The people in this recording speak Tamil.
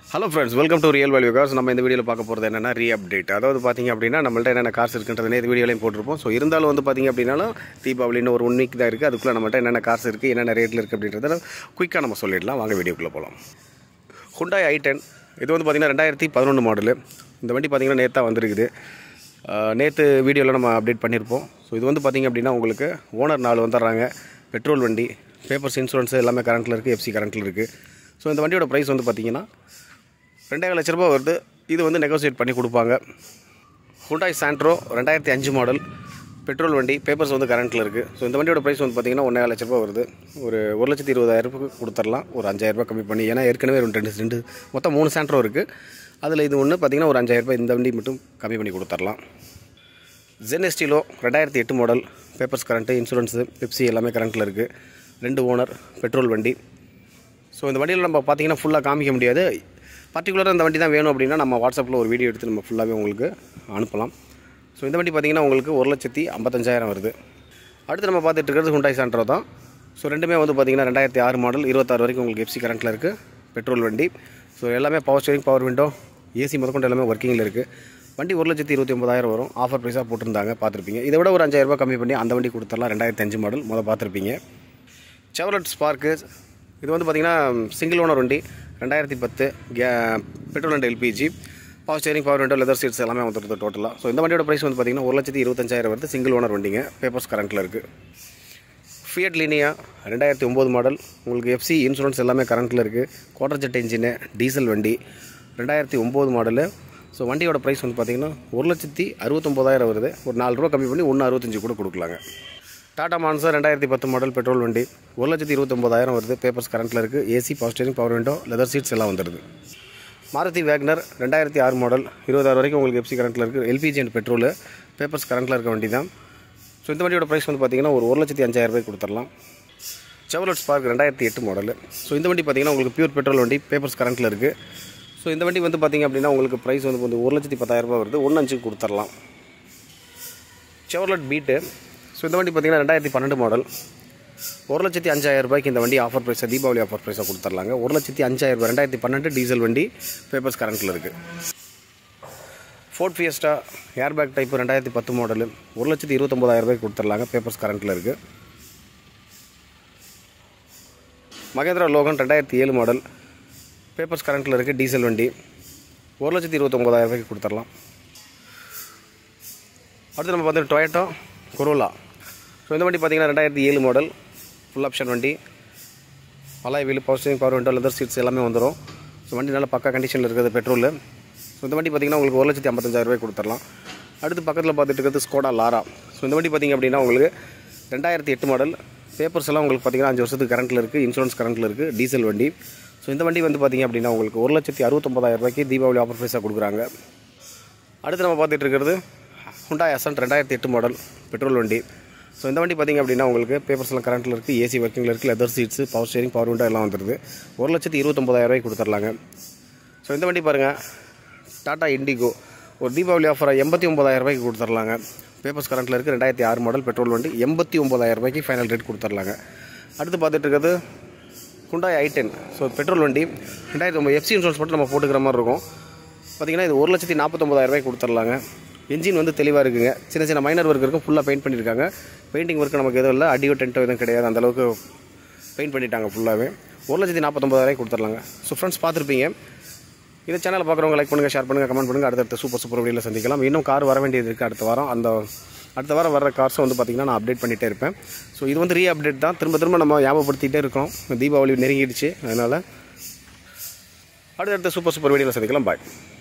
hello friends welcome to real value cars நம்ம இந்த வீடியோவில் பார்க்க போகிறது என்னென்னா ரீ அப்டேட் அதாவது பார்த்தீங்க அப்படின்னா நம்மள்ட்ட என்னென்ன கார்ஸ் இருக்குன்றது நேற்று வீடியோலையும் போட்டிருப்போம் ஸோ இருந்தாலும் வந்து பார்த்தீங்க அப்படின்னாலும் தீபாவளின்னு ஒரு ஒன் வீக் தான் இருக்குது அதுக்குள்ளே நம்மள்ட்ட என்னென்ன கார்ஸ் இருக்குது என்னென்ன ரேட்டில் இருக்குது அப்படின்றத குயிக்காக நம்ம சொல்லிடலாம் வாங்க வீடியோக்குள்ளே போகலாம் ஹுண்டாய் ஐ டென் இது வந்து பார்த்திங்கன்னா ரெண்டாயிரத்தி பதினொன்று மாடலு இந்த வண்டி பார்த்திங்கன்னா நேற்று வந்திருக்குது நேற்று வீடியோவில் நம்ம அப்டேட் பண்ணியிருப்போம் ஸோ இது வந்து பார்த்திங்க அப்படின்னா உங்களுக்கு ஓனர் நாலு வந்துடுறாங்க பெட்ரோல் வண்டி பேப்பர்ஸ் இன்சூரன்ஸ் எல்லாமே கரண்ட்டில் இருக்குது எஃப்சி கரண்ட்டில் இருக்குது ஸோ இந்த வண்டியோட ப்ரைஸ் வந்து பார்த்திங்கன்னா ரெண்டாயிரம் லட்ச ரூபா வருது இது வந்து நெகோசியேட் பண்ணி கொடுப்பாங்க ஹுண்டாய் சாண்ட்ரோ ரெண்டாயிரத்தி அஞ்சு மாடல் பெட்ரோல் வண்டி பேப்பர்ஸ் வந்து கரண்ட்டில் இருக்குது ஸோ இந்த வண்டியோட ப்ரைஸ் வந்து பார்த்திங்கன்னா ஒன்றே லட்ச ரூபா வருது ஒரு ஒரு லட்சத்தி இருபதாயிரரூபாய்க்கு கொடுத்துடலாம் ஒரு அஞ்சாயிரரூபா கம்மி பண்ணி ஏன்னா ஏற்கனவே ரெண்டு ரெண்டு ரெண்டு மொத்தம் மூணு சாண்ட்ரோ இருக்குது அதில் இது ஒன்று பார்த்திங்கன்னா ஒரு அஞ்சாயிரரூபா இந்த வண்டி மட்டும் கம்மி பண்ணி கொடுத்துடலாம் ஜென் எஸ்டிலோ ரெண்டாயிரத்தி எட்டு மாடல் பேப்பர்ஸ் கரண்ட்டு இன்சூரன்ஸு பெப்சி எல்லாமே கரண்ட்டில் இருக்குது ரெண்டு ஓனர் பெட்ரோல் வண்டி ஸோ இந்த வண்டியில் நம்ம பார்த்தீங்கன்னா ஃபுல்லாக காமிக்க முடியாது பர்டிகுலராக இந்த வண்டி தான் வேணும் அப்படின்னா நம்ம வாட்ஸ்அப்பில் ஒரு வீடியோ எடுத்து நம்ம ஃபுல்லாகவே உங்களுக்கு அனுப்பலாம் ஸோ இந்த வண்டி பார்த்திங்கன்னா உங்களுக்கு ஒரு லட்சத்தி ஐம்பத்தஞ்சாயிரம் வருது அடுத்து நம்ம பார்த்துட்டு இருக்கிறது ஹுண்டாய் சாண்ட்ரோ தான் ஸோ ரெண்டுமே வந்து பார்த்திங்கன்னா ரெண்டாயிரத்தி ஆறு மாடல் இருபத்தாறு வரைக்கும் உங்களுக்கு எஃப்சி கரண்ட்டில் இருக்குது பெட்ரோல் வண்டி ஸோ எல்லாமே power steering power window AC முதற்கொண்டு எல்லாமே ஒர்க்கிங்கில் இருக்குது வண்டி ஒரு லட்சத்தி இருபத்தி ஒம்பதாயிரம் வரும் ஆஃபர் ப்ரைஸாக போட்டிருந்தாங்க பார்த்துருப்பீங்க இதை விட ஒரு அஞ்சாயிரரூபா கம்மி பண்ணி அந்த வண்டி கொடுத்துடலாம் ரெண்டாயிரத்தி அஞ்சு மாடல் முதல் பார்த்துருப்பீங்க செவலட் ஸ்பார்க்கு இது வந்து பார்த்திங்கன்னா சிங்கிள் ஓனர் வண்டி ரெண்டாயிரத்தி பத்து K petrol and LPG power steering power window leather seats எல்லாமே வந்துடுது டோட்டலாக ஸோ இந்த வண்டியோட ப்ரைஸ் வந்து பார்த்திங்கன்னா ஒரு லட்சத்தி இருபத்தஞ்சாயிரம் வருது சிங்கிள் ஓனர் வண்டிங்க பேப்பர்ஸ் கரண்ட்டில் இருக்குது ஃபியட் லீனியா ரெண்டாயிரத்தி ஒம்பது மாடல் உங்களுக்கு எஃப்சி இன்சூரன்ஸ் எல்லாமே கரண்ட்டில் இருக்குது குவார்டர் ஜெட் இன்ஜினு டீசல் வண்டி ரெண்டாயிரத்தி ஒம்பது மாடலு ஸோ வண்டியோட ப்ரைஸ் வந்து பார்த்திங்கன்னா ஒரு லட்சத்தி அறுபத்தொம்போதாயிரம் வருது ஒரு நாலு ரூபா கம்மி பண்ணி ஒன்று அறுபத்தஞ்சு கூட கொடுக்கலாங்க டாடா மான்சர் ரெண்டாயிரத்தி பத்து மாடல் பெட்ரோல் வண்டி ஒரு லட்சத்தி இருபத்தொம்போதாயிரம் வருது பேப்பர்ஸ் கரண்ட்டில் இருக்குது AC power steering power window leather seats எல்லாம் வந்துடுது மாருதி வேக்னர் ரெண்டாயிரத்தி ஆறு மாடல் இருபதாறு வரைக்கும் உங்களுக்கு எஃப்சி கரண்ட்டில் இருக்குது எல்பிஜி அண்ட் பெட்ரோல் பேப்பர்ஸ் கரண்ட்டில் இருக்க வண்டி தான் ஸோ இந்த வண்டியோட ப்ரைஸ் வந்து பார்த்திங்கன்னா ஒரு ஒரு லட்சத்தி அஞ்சாயிரம் ரூபாய் கொடுத்துடலாம் செவலட் ஸ்பார்க் ரெண்டாயிரத்தி எட்டு மாடல் ஸோ இந்த வண்டி பார்த்திங்கன்னா உங்களுக்கு பியூர் பெட்ரோல் வண்டி பேப்பர்ஸ் கரண்ட்டில் இருக்குது ஸோ இந்த வண்டி வந்து பார்த்திங்க அப்படின்னா உங்களுக்கு ப்ரைஸ் வந்து வந்து ஒரு லட்சத்தி பத்தாயிரம் ரூபாய் வருது ஒன்று அஞ்சுக்கு கொடுத்துடலாம் செவர்லட் பீட்டு ஸோ இந்த வண்டி பார்த்திங்கன்னா ரெண்டாயிரத்தி பன்னெண்டு மாடல் ஒரு லட்சத்தி அஞ்சாயிரம் ரூபாய்க்கு இந்த வண்டி ஆஃபர் ப்ரைஸாக தீபாவளி ஆஃபர் ப்ரைஸாக கொடுத்துர்லாங்க ஒரு லட்சத்தி அஞ்சாயிரம் ரூபாய் ரெண்டாயிரத்தி பன்னெண்டு டீசல் வண்டி பேப்பர்ஸ் கரண்ட்டில் இருக்குது ஃபோர்ட் ஃபியஸ்டா ஏர்பேக் டைப் ரெண்டாயிரத்தி பத்து மாடலு ஒரு லட்சத்தி இருபத்தொம்போதாயிரம் ரூபாய்க்கு கொடுத்துர்லாங்க பேப்பர்ஸ் கரண்ட்டில் இருக்குது மகேந்திரா லோகன் ரெண்டாயிரத்தி ஏழு மாடல் பேப்பர்ஸ் கரண்ட்டில் இருக்குது டீசல் வண்டி ஒரு லட்சத்தி இருபத்தொம்போதாயிரம் ரூபாய்க்கு கொடுத்துர்லாம் அடுத்து நம்ம பார்த்து டொயட்டோ கொரோலா ஸோ இந்த வண்டி பார்த்திங்கன்னா ரெண்டாயிரத்தி ஏழு மாடல் ஃபுல் ஆப்ஷன் வண்டி alloy wheel power steering power window leather seats எல்லாமே வந்துடும் ஸோ வண்டி நல்ல பக்கா கண்டிஷனில் இருக்குது பெட்ரோல் ஸோ இந்த வண்டி பார்த்திங்கன்னா உங்களுக்கு ஒரு லட்சத்தி ஐம்பத்தஞ்சாயிரம் ரூபாய் கொடுத்துடலாம் அடுத்து பக்கத்தில் பார்த்துட்டு இருக்கிறது ஸ்கோடா லாரா ஸோ இந்த வண்டி பார்த்திங்க அப்படின்னா உங்களுக்கு ரெண்டாயிரத்தி எட்டு மாடல் பேப்பர்ஸ் எல்லாம் உங்களுக்கு பார்த்திங்கன்னா அஞ்சு வருஷத்துக்கு கரண்ட்டில் இருக்குது இன்சூரன்ஸ் கரண்ட்டில் இருக்குது டீசல் வண்டி ஸோ இந்த வண்டி வந்து பார்த்திங்க அப்படின்னா உங்களுக்கு ஒரு லட்சத்தி அறுபத்தொம்பதாயிரம் ரூபாய்க்கு தீபாவளி ஆஃபர் ப்ரைஸாக கொடுக்குறாங்க அடுத்து நம்ம பார்த்துட்டு இருக்கிறது ஹுண்டாய் அசன்ட் ரெண்டாயிரத்தி எட்டு மாடல் பெட்ரோல் வண்டி ஸோ இந்த வண்டி பார்த்திங்க அப்படின்னா உங்களுக்கு பேப்பர்ஸ்லாம் கரண்ட்டில் இருக்குது ஏசி ஒர்க்கிங்கில் இருக்குது leather seats power steering power window எல்லாம் வந்துடுது ஒரு லட்சத்தி இருபத்தொம்பதாயிரம் ரூபாய்க்கு கொடுத்துர்லாங்க ஸோ இந்த வண்டி பாருங்கள் டாட்டா இண்டிகோ ஒரு தீபாவளி ஆஃபராக எண்பத்தி ஒம்பதாயிரம் ரூபாய்க்கு கொடுத்துர்லாங்க பேப்பர்ஸ் கரண்ட்டில் இருக்குது ரெண்டாயிரத்தி ஆறு மாடல் பெட்ரோல் வண்டி எண்பத்தி ஒம்பதாயிரம் ரூபாய்க்கு ஃபைனல் ரேட் கொடுத்துர்லாங்க அடுத்து பார்த்துட்டு இருக்கிறது Hyundai i ten so petrol வண்டி ரெண்டாயிரத்தி ஒம்பது எஃப்சி இன்சூரன்ஸ் மட்டும் நம்ம போட்டுக்கிற மாதிரி இருக்கும் பார்த்திங்கன்னா இது ஒரு லட்சத்தி நாற்பத்தொம்பதாயிரம் ரூபாய்க்கு கொடுத்துர்லாங்க என்ஜின் வந்து தெளிவாக இருக்குங்க சின்ன சின்ன மைனர் ஒர்க் இருக்கும் ஃபுல்லாக பெயிண்ட் பண்ணியிருக்காங்க பெயிண்டிங் ஒர்க் நமக்கு எதுவும் இல்லை அடியோ டென்ட்டோ எதுவும் கிடையாது அந்தளவுக்கு பெயிண்ட் பண்ணிட்டாங்க ஃபுல்லாகவே ஒரு லட்சத்தி நாற்பத்தொம்பதாயிரம் கொடுத்துர்லாங்க ஸோ ஃப்ரெண்ட்ஸ் பார்த்துருப்பீங்க இந்த சேனலை பார்க்குறவங்க லைக் பண்ணுங்கள் ஷேர் பண்ணுங்கள் கமெண்ட் பண்ணுங்கள் அடுத்தடுத்த சூப்பர் சூப்பர் வீடியோவில் சந்திக்கலாம் இன்னும் கார் வர வேண்டியது இருக்குது அடுத்த வாரம் அந்த அடுத்த வாரம் வர கார்ஸை வந்து பார்த்திங்கன்னா நான் அப்டேட் பண்ணிகிட்டே இருப்பேன் ஸோ இது வந்து ரீ அப்டேட் தான் திரும்ப திரும்ப நம்ம ஞாபகப்படுத்திகிட்டே இருக்கோம் தீபாவளி நெருங்கிடுச்சு அதனால் அடுத்தடுத்த சூப்பர் சூப்பர் வீடியோவில் சந்திக்கலாம் பாய்